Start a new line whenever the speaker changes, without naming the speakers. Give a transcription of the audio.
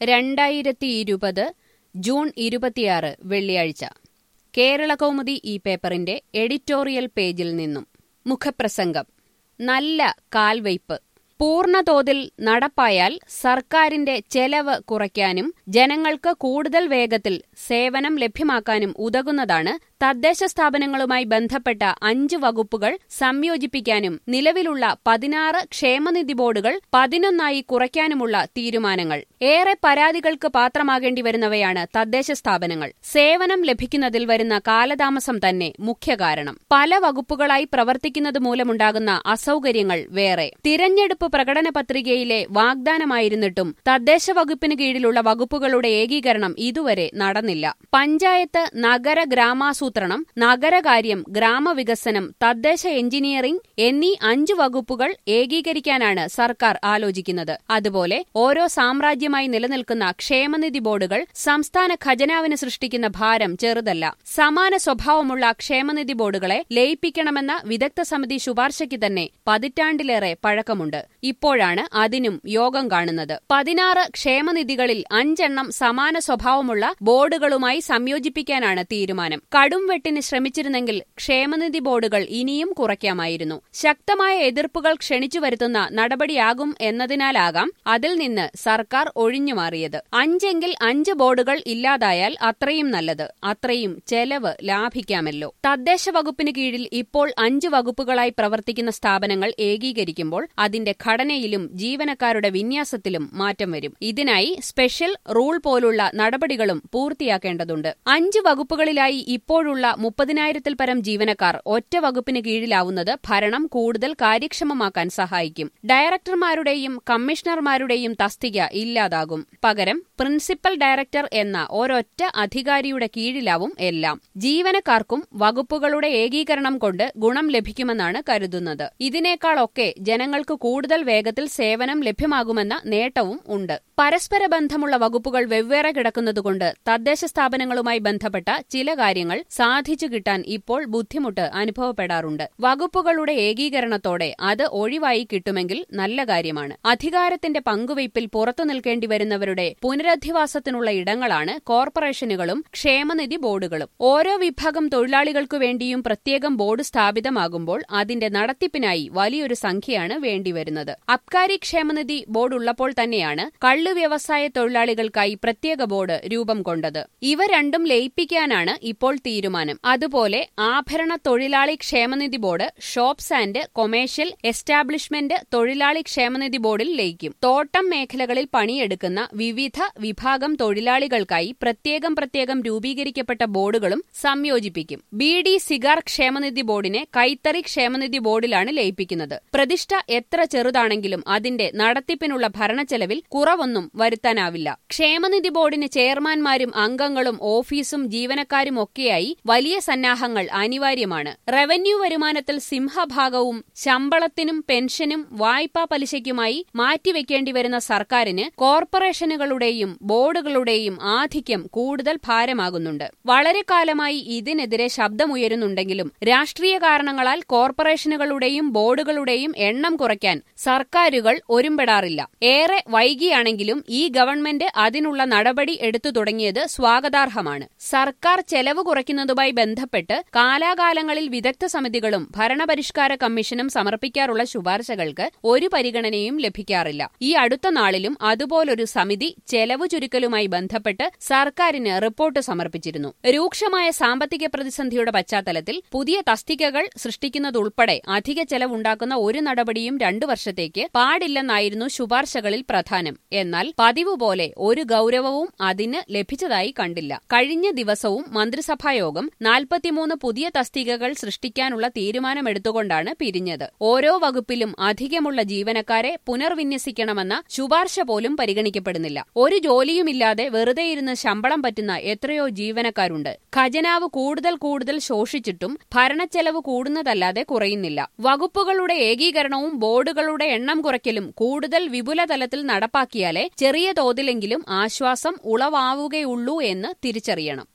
രണ്ടായിരത്തി ഇരുപത് ജൂൺ ഇരുപത്തിയാറ് വെള്ളിയാഴ്ച കേരളകൗമുദി ഈ പേപ്പറിന്റെ എഡിറ്റോറിയൽ പേജിൽ നിന്നും മുഖപ്രസംഗം നല്ല കാൽവയ്പ് പൂർണ്ണതോതിൽ നടപ്പായാൽ സർക്കാരിന്റെ ചെലവ് കുറയ്ക്കാനും ജനങ്ങൾക്ക് കൂടുതൽ വേഗത്തിൽ സേവനം ലഭ്യമാക്കാനും ഉതകുന്നതാണ് തദ്ദേശ സ്ഥാപനങ്ങളുമായി ബന്ധപ്പെട്ട അഞ്ച് വകുപ്പുകൾ സംയോജിപ്പിക്കാനും നിലവിലുള്ള പതിനാറ് ക്ഷേമനിധി ബോർഡുകൾ പതിനൊന്നായി കുറയ്ക്കാനുമുള്ള തീരുമാനങ്ങൾ ഏറെ പരാതികൾക്ക് പാത്രമാകേണ്ടി വരുന്നവയാണ് തദ്ദേശ സ്ഥാപനങ്ങൾ സേവനം ലഭിക്കുന്നതിൽ വരുന്ന കാലതാമസം തന്നെ മുഖ്യ കാരണം പല വകുപ്പുകളായി പ്രവർത്തിക്കുന്നത് മൂലമുണ്ടാകുന്ന അസൗകര്യങ്ങൾ വേറെ തിരഞ്ഞെടുപ്പ് പ്രകടന പത്രികയിലെ വാഗ്ദാനമായിരുന്നിട്ടും തദ്ദേശ വകുപ്പിന് കീഴിലുള്ള വകുപ്പുകളുടെ ഏകീകരണം ഇതുവരെ നടന്നില്ല പഞ്ചായത്ത് നഗര ഗ്രാമാസൂത്രണം നഗരകാര്യം ഗ്രാമവികസനം തദ്ദേശ എഞ്ചിനീയറിംഗ് എന്നീ അഞ്ചു വകുപ്പുകൾ ഏകീകരിക്കാനാണ് സർക്കാർ ആലോചിക്കുന്നത് അതുപോലെ ഓരോ സാമ്രാജ്യമായി നിലനിൽക്കുന്ന ക്ഷേമനിധി ബോർഡുകൾ സംസ്ഥാന ഖജനാവിന് സൃഷ്ടിക്കുന്ന ഭാരം ചെറുതല്ല സമാന സ്വഭാവമുള്ള ക്ഷേമനിധി ബോർഡുകളെ ലയിപ്പിക്കണമെന്ന വിദഗ്ധ സമിതി ശുപാർശയ്ക്ക് തന്നെ പതിറ്റാണ്ടിലേറെ പഴക്കമുണ്ട് ഇപ്പോഴാണ് അതിനും യോഗം കാണുന്നത് പതിനാറ് ക്ഷേമനിധികളിൽ അഞ്ചെണ്ണം സമാന സ്വഭാവമുള്ള ബോർഡുകളുമായി സംയോജിപ്പിക്കാനാണ് തീരുമാനം കടും വെട്ടിന് ശ്രമിച്ചിരുന്നെങ്കിൽ ക്ഷേമനിധി ബോർഡുകൾ ഇനിയും കുറയ്ക്കാമായിരുന്നു ശക്തമായ എതിർപ്പുകൾ ക്ഷണിച്ചു വരുത്തുന്ന നടപടിയാകും എന്നതിനാലാകാം അതിൽ നിന്ന് സർക്കാർ ഒഴിഞ്ഞുമാറിയത് അഞ്ചെങ്കിൽ അഞ്ച് ബോർഡുകൾ ഇല്ലാതായാൽ അത്രയും നല്ലത് അത്രയും ചെലവ് ലാഭിക്കാമല്ലോ തദ്ദേശ വകുപ്പിന് കീഴിൽ ഇപ്പോൾ അഞ്ച് വകുപ്പുകളായി പ്രവർത്തിക്കുന്ന സ്ഥാപനങ്ങൾ ഏകീകരിക്കുമ്പോൾ അതിന്റെ ഘടനയിലും ജീവനക്കാരുടെ വിന്യാസത്തിലും മാറ്റം വരും ഇതിനായി സ്പെഷ്യൽ റൂൾ പോലുള്ള നടപടികളും പൂർത്തിയാക്കേണ്ടതുണ്ട് അഞ്ച് വകുപ്പുകളിലായി ഇപ്പോഴുള്ള മുപ്പതിനായിരത്തിൽ പരം ജീവനക്കാർ ഒറ്റ വകുപ്പിന് കീഴിലാവുന്നത് ഭരണം കൂടുതൽ കാര്യക്ഷമമാക്കാൻ സഹായിക്കും ഡയറക്ടർമാരുടെയും കമ്മീഷണർമാരുടെയും തസ്തിക ഇല്ലാതാകും പകരം പ്രിൻസിപ്പൽ ഡയറക്ടർ എന്ന ഒരൊറ്റ അധികാരിയുടെ കീഴിലാവും എല്ലാം ജീവനക്കാർക്കും വകുപ്പുകളുടെ ഏകീകരണം കൊണ്ട് ഗുണം ലഭിക്കുമെന്നാണ് കരുതുന്നത് ഇതിനേക്കാളൊക്കെ ജനങ്ങൾക്ക് കൂടുതൽ വേഗത്തിൽ സേവനം ലഭ്യമാകുമെന്ന നേട്ടവും ഉണ്ട് പരസ്പര ബന്ധമുള്ള വകുപ്പുകൾ വെവ്വേറെ കിടക്കുന്നതുകൊണ്ട് തദ്ദേശ സ്ഥാപനങ്ങളുമായി ബന്ധപ്പെട്ട ചില കാര്യങ്ങൾ സാധിച്ചു കിട്ടാൻ ഇപ്പോൾ ബുദ്ധിമുട്ട് അനുഭവപ്പെടാറുണ്ട് വകുപ്പുകളുടെ ഏകീകരണത്തോടെ അത് ഒഴിവായി കിട്ടുമെങ്കിൽ നല്ല കാര്യമാണ് അധികാരത്തിന്റെ പങ്കുവയ്പിൽ പുറത്തു നിൽക്കേണ്ടി വരുന്നവരുടെ പുനരധിവാസത്തിനുള്ള ഇടങ്ങളാണ് കോർപ്പറേഷനുകളും ക്ഷേമനിധി ബോർഡുകളും ഓരോ വിഭാഗം തൊഴിലാളികൾക്കു വേണ്ടിയും പ്രത്യേകം ബോർഡ് സ്ഥാപിതമാകുമ്പോൾ അതിന്റെ നടത്തിപ്പിനായി വലിയൊരു സംഖ്യയാണ് വേണ്ടിവരുന്നത് അബ്കാരി ക്ഷേമനിധി ബോർഡ് ഉള്ളപ്പോൾ തന്നെയാണ് കള്ളു വ്യവസായ തൊഴിലാളികൾക്കായി പ്രത്യേക ബോർഡ് രൂപം കൊണ്ടത് ഇവ രണ്ടും ലയിപ്പിക്കാനാണ് ഇപ്പോൾ തീരുമാനം അതുപോലെ ആഭരണ തൊഴിലാളി ക്ഷേമനിധി board shops and commercial establishment തൊഴിലാളി ക്ഷേമനിധി ബോർഡിൽ ലയിക്കും തോട്ടം മേഖലകളിൽ പണിയെടുക്കുന്ന വിവിധ വിഭാഗം തൊഴിലാളികൾക്കായി പ്രത്യേകം പ്രത്യേകം രൂപീകരിക്കപ്പെട്ട ബോർഡുകളും സംയോജിപ്പിക്കും ബി ഡി സിഗാർ ക്ഷേമനിധി ബോർഡിനെ കൈത്തറി ക്ഷേമനിധി ബോർഡിലാണ് ലയിപ്പിക്കുന്നത് പ്രതിഷ്ഠ എത്ര ചെറുതാണെങ്കിലും അതിന്റെ നടത്തിപ്പിനുള്ള ഭരണച്ചെലവിൽ കുറവൊന്നും വരുത്താനാവില്ല ക്ഷേമനിധി ബോർഡിന് ചെയർമാൻമാരും അംഗങ്ങളും ഓഫീസും ജീവനക്കാരും ഒക്കെയായി വലിയ സന്നാഹങ്ങൾ അനിവാര്യമാണ് റവന്യൂ വരുമാനത്തിൽ സിംഹഭാഗവും ശമ്പളത്തിനും പെൻഷനും വായ്പാ പലിശയ്ക്കുമായി മാറ്റിവെക്കേണ്ടി വരുന്ന സർക്കാരിന് കോർപ്പറേഷനുകളുടെയും ബോർഡുകളുടെയും ആധിക്യം കൂടുതൽ ഭാരമാകുന്നുണ്ട് വളരെ കാലമായി ഇതിനെതിരെ ശബ്ദമുയരുന്നുണ്ടെങ്കിലും രാഷ്ട്രീയ കാരണങ്ങളാൽ കോർപ്പറേഷനുകളുടെയും ബോർഡുകളുടെയും എണ്ണം കുറയ്ക്കാൻ സർക്കാരുകൾ ഒരുമ്പെടാറില്ല ഏറെ വൈകിയാണെങ്കിലും ഈ ഗവൺമെന്റ് അതിനുള്ള നടപടി എടുത്തു തുടങ്ങിയത് സ്വാഗതാർഹമാണ് സർക്കാർ ചെലവ് കുറയ്ക്കുന്നതുമായി ബന്ധപ്പെട്ട് കാലാകാലങ്ങളിൽ വിദഗ്ധ സമിതികളും ഭരണപരിഷ്കാര കമ്മീഷനും സമർപ്പിക്കാറുള്ള ശുപാർശകൾക്ക് ഒരു പരിഗണനയും ലഭിക്കാറില്ല ഈ അടുത്ത നാളിലും അതുപോലൊരു സമിതി ചെലവ് ചുരുക്കലുമായി ബന്ധപ്പെട്ട് സർക്കാരിന് റിപ്പോർട്ട് സമർപ്പിച്ചിരുന്നു രൂക്ഷമായ സാമ്പത്തിക പ്രതിസന്ധിയുടെ പശ്ചാത്തലത്തിൽ പുതിയ തസ്തികകൾ സൃഷ്ടിക്കുന്നതുൾപ്പെടെ അധിക ചെലവുണ്ടാക്കുന്ന ഒരു നടപടിയും രണ്ടു വർഷത്തേക്ക് പാടില്ലെന്നായിരുന്നു ശുപാർശകളിൽ പ്രധാനം എന്നാൽ പതിവ് പോലെ ഒരു ഗൌരവവും അതിന് ലഭിച്ചതായി കണ്ടില്ല കഴിഞ്ഞ ദിവസവും മന്ത്രിസഭായോഗം നാൽപ്പത്തിമൂന്ന് പുതിയ തസ്തികകൾ സൃഷ്ടിക്കാനുള്ള തീരുമാനമെടുത്തുകൊണ്ടാണ് പിരിഞ്ഞത് ഓരോ വകുപ്പിലും അധികമുള്ള ജീവനക്കാരെ പുനർവിന്യസിക്കണമെന്ന ശുപാർശ പോലും പരിഗണിക്കപ്പെടുന്നില്ല ഒരു ജോലിയുമില്ലാതെ വെറുതെയിരുന്ന് ശമ്പളം പറ്റുന്ന എത്രയോ ജീവനക്കാരുണ്ട് ഖജനാവ് കൂടുതൽ കൂടുതൽ ശോഷിച്ചിട്ടും ഭരണച്ചെലവ് കൂടുന്നതല്ലാതെ കുറയുന്നില്ല വകുപ്പുകളുടെ ഏകീകരണവും ബോർഡുകളുടെ എണ്ണം കുറയ്ക്കലും കൂടുതൽ വിപുലതലത്തിൽ നടപ്പാക്കിയാലേ ചെറിയ തോതിലെങ്കിലും ആശ്വാസം ഉളവാവുകയുള്ളൂ എന്ന് തിരിച്ചറിയണം